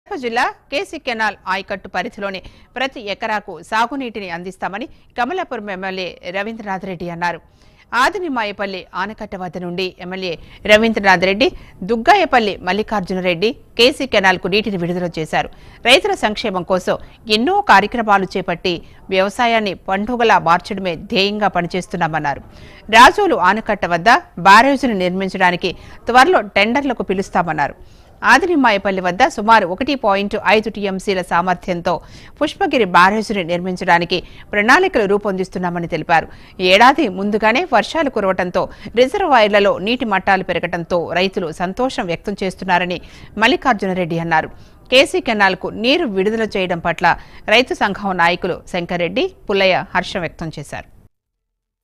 కడప జిల్లా KC canal ఆయకట్టు పరిధిలోని ప్రతి ఎకరాకు సాగునీటిని అందిస్తామని కమలాపురం ఎమ్మెల్యే రవీంద్రనాథ్ రెడ్డి అన్నారు ఆదినిమాయపల్లి ఆనకట్ట వద్ద నుండి ఎమ్మెల్యే రవీంద్రనాథ్ రెడ్డి దుగ్గాయపల్లి మల్లికార్జునరెడ్డి కేసీ కెనాల్కు నీటిని విడుదల చేశారు రైతుల సంక్షేమం కోసం ఎన్నో కార్యక్రమాలు చేపట్టి వ్యవసాయాన్ని పండుగలా మార్చడమే ధ్యేయంగా పనిచేస్తున్నామన్నారు రాజోలు ఆనకట్ట వద్ద బ్యారేజీని నిర్మించడానికి త్వరలో టెండర్లకు పిలుస్తామన్నారు ఆదినిమ్మాయపల్లి వద్ద సుమారు ఒకటి పాయింట్ ఐదు టీఎంసీల సామర్థ్యంతో పుష్పగిరి బ్యారేజీని నిర్మించడానికి ప్రణాళికలు రూపొందిస్తున్నామని తెలిపారు ఏడాది ముందుగానే వర్షాలు కురవటంతో రిజర్వాయర్లలో నీటి మట్టాలు పెరగటంతో రైతులు సంతోషం వ్యక్తం చేస్తున్నారని మల్లికార్జునరెడ్డి అన్నారు కేసీ కెనాల్కు నీరు విడుదల చేయడం పట్ల రైతు సంఘం నాయకులు శంకర్రెడ్డి పుల్లయ్య హర్షం వ్యక్తం చేశారు